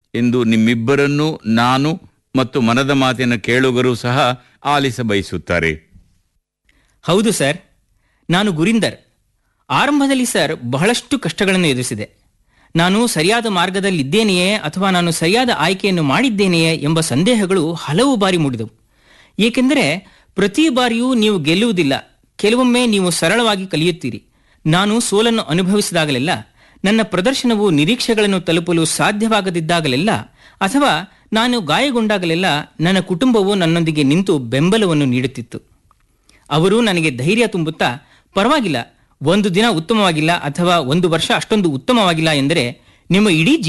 ಎಂದು ನಿಮ್ಮಿಬ್ಬರನ್ನೂ ನಾನು ಮತ್ತು ಮನದ ಮಾತಿನ ಕೇಳುಗರು ಸಹ ಆಲಿಸ ಬಯಸುತ್ತಾರೆ ಹೌದು ಸರ್ ನಾನು ಗುರಿಂದರ್ ಆರಂಭದಲ್ಲಿ ಸರ್ ಬಹಳಷ್ಟು ಕಷ್ಟಗಳನ್ನು ಎದುರಿಸಿದೆ ನಾನು ಸರಿಯಾದ ಮಾರ್ಗದಲ್ಲಿದ್ದೇನೆಯೇ ಅಥವಾ ನಾನು ಸರಿಯಾದ ಆಯ್ಕೆಯನ್ನು ಮಾಡಿದ್ದೇನೆಯೇ ಎಂಬ ಸಂದೇಹಗಳು ಹಲವು ಬಾರಿ ಮೂಡಿದವು ಏಕೆಂದರೆ ಪ್ರತಿ ಬಾರಿಯೂ ನೀವು ಗೆಲ್ಲುವುದಿಲ್ಲ ಕೆಲವೊಮ್ಮೆ ನೀವು ಸರಳವಾಗಿ ಕಲಿಯುತ್ತೀರಿ ನಾನು ಸೋಲನ್ನು ಅನುಭವಿಸಿದಾಗಲೆಲ್ಲ ನನ್ನ ಪ್ರದರ್ಶನವು ನಿರೀಕ್ಷೆಗಳನ್ನು ತಲುಪಲು ಸಾಧ್ಯವಾಗದಿದ್ದಾಗಲೆಲ್ಲ ಅಥವಾ ನಾನು ಗಾಯಗೊಂಡಾಗಲೆಲ್ಲ ನನ್ನ ಕುಟುಂಬವು ನನ್ನೊಂದಿಗೆ ನಿಂತು ಬೆಂಬಲವನ್ನು ನೀಡುತ್ತಿತ್ತು ಅವರು ನನಗೆ ಧೈರ್ಯ ತುಂಬುತ್ತಾ ಪರವಾಗಿಲ್ಲ ಒಂದು ದಿನ ಉತ್ತಮವಾಗಿಲ್ಲ ಅಥವಾ ಒಂದು ವರ್ಷ ಅಷ್ಟೊಂದು ಉತ್ತಮವಾಗಿಲ್ಲ ಎಂದರೆ ನಿಮ್ಮ ಇಡೀ